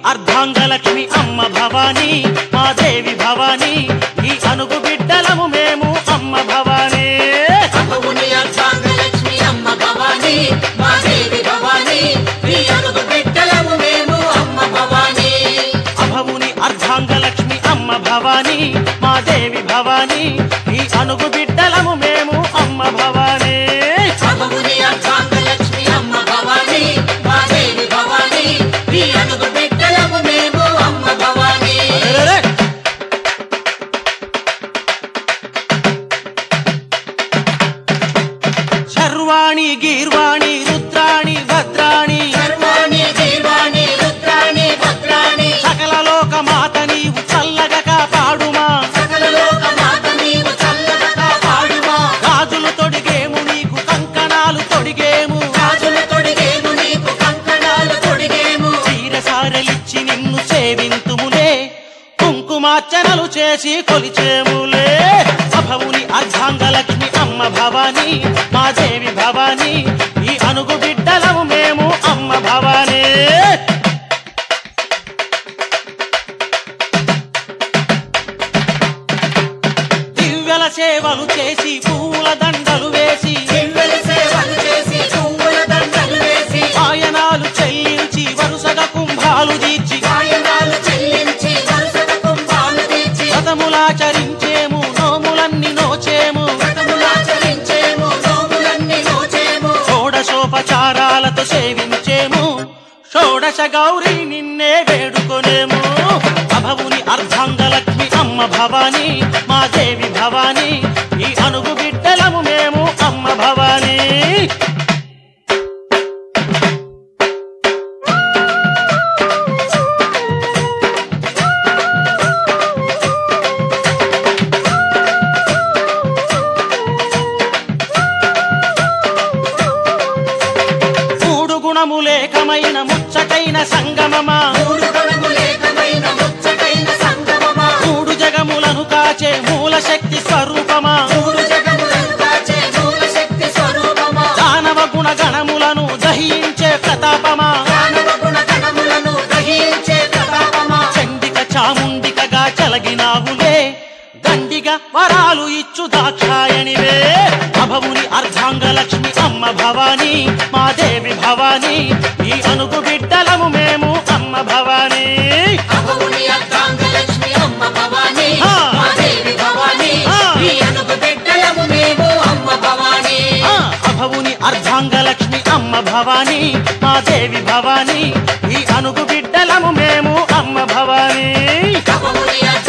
అర్ధాంగలక్ష్మి అమ్మ భవానీ మా దేవి భవానీ ఈ అనుగు బిడ్డలము మేము అమ్మ భవానీ అమ్మవుని అర్ధాంగలక్ష్మి అమ్మ భవానీ మా దేవి భవానీ నీ అడుగు బిడ్డలము మేము అమ్మ భవానీ అభవుని అర్ధాంగలక్ష్మి అమ్మ భవానీ మా దేవి భవానీ ఈ అనుగు బిడ్డలము మేము అమ్మ భవానీ అమ్మవుని అర్ధాంగలక్ష్మి అమ్మ భవానీ మా దేవి భవానీ నీ అడుగు బిడ్డలము మేము అమ్మ భవానీ అరెరెరె! శర్వాణి గీర్వాణి రుద్రాణి భద్రాణి సర్వాణి దీవాణి రుద్రాణి భద్రాణి సకల లోక మాత నీవు చల్లగా కాపాడుమా సకల లోక మాత నీవు చల్లగా కాపాడుమా గాజులు తొడిగేము నీకు కంకణాలు తొడిగేము రాజుల తొడిగేము నీకు కంకణాలు తొడిగేము చీరసారలిచ్చి నిన్ను సేవింతుములే కుంకుమార్చనలు చేసి కొలిచేములే అభవుని అర్ధాంగలక్ష్మి అమ్మ భవానీ మా దేవి భవానీ ఈ అనుగు బిడ్డలము మేము అమ్మ భవానీ దివ్యల సేవలు చేసి పూల దండలు వేసి దివ్యల సేవలు చేసి పువ్వుల దండలు వేసి ఆయనాలు చెల్లించి వరుసగా కుంభాలు తీర్చి గాయనాలు చెల్లించి వరుసగా కుంభాలు తీర్చి వ్రతములాచరించేము నోములన్నీ నోచేము వ్రతములాచరించేము నోములన్నీ నోచేము షోడశోపచారాలతో సేవించేము షోడశ గౌరి నిన్నే వేడుకొనేము అభవుని అర్ధాంగలక్ష్మి అమ్మ భవానీ మా దేవి భవానీ ఈ అనుగు బిడ్డలము మేము అమ్మ భవానీ మూడు గుణములేకమైన ముచ్చటైన సంగమమా మూడు గుణములేకమైన ముచ్చటైన సంగమమా మూడు జగములను కాచే మూల శక్తి స్వరూపమా మూడు జగములను కాచే మూల శక్తి స్వరూపమా దానవ గుణ గణములను దహించే ప్రతాపమా మానవ గుణ గణములను గ్రహించే ప్రతాపమా చండిక చాముండికగా చలగినావులే దండిగా వరాలు ఇచ్చు దాక్షాయణివే అభవుని అర్ధాంగలక్ష్మి అమ్మ భవానీ మా దేవి భవానీ ఈ అనుగు బిడ్డలము మేము అమ్మ భవానీ అభవుని అర్ధాంగలక్ష్మి అమ్మ భవానీ ఆ. మా దేవి భవానీ ఆ. ఈ అనుగు బిడ్డలము మేము అమ్మ భవానీ ఆ, అభవుని అర్ధాంగలక్ష్మి అమ్మ భవానీ మా దేవి భవానీ ఈ అనుగు బిడ్డలము మేము అమ్మ భవానీ అభవుని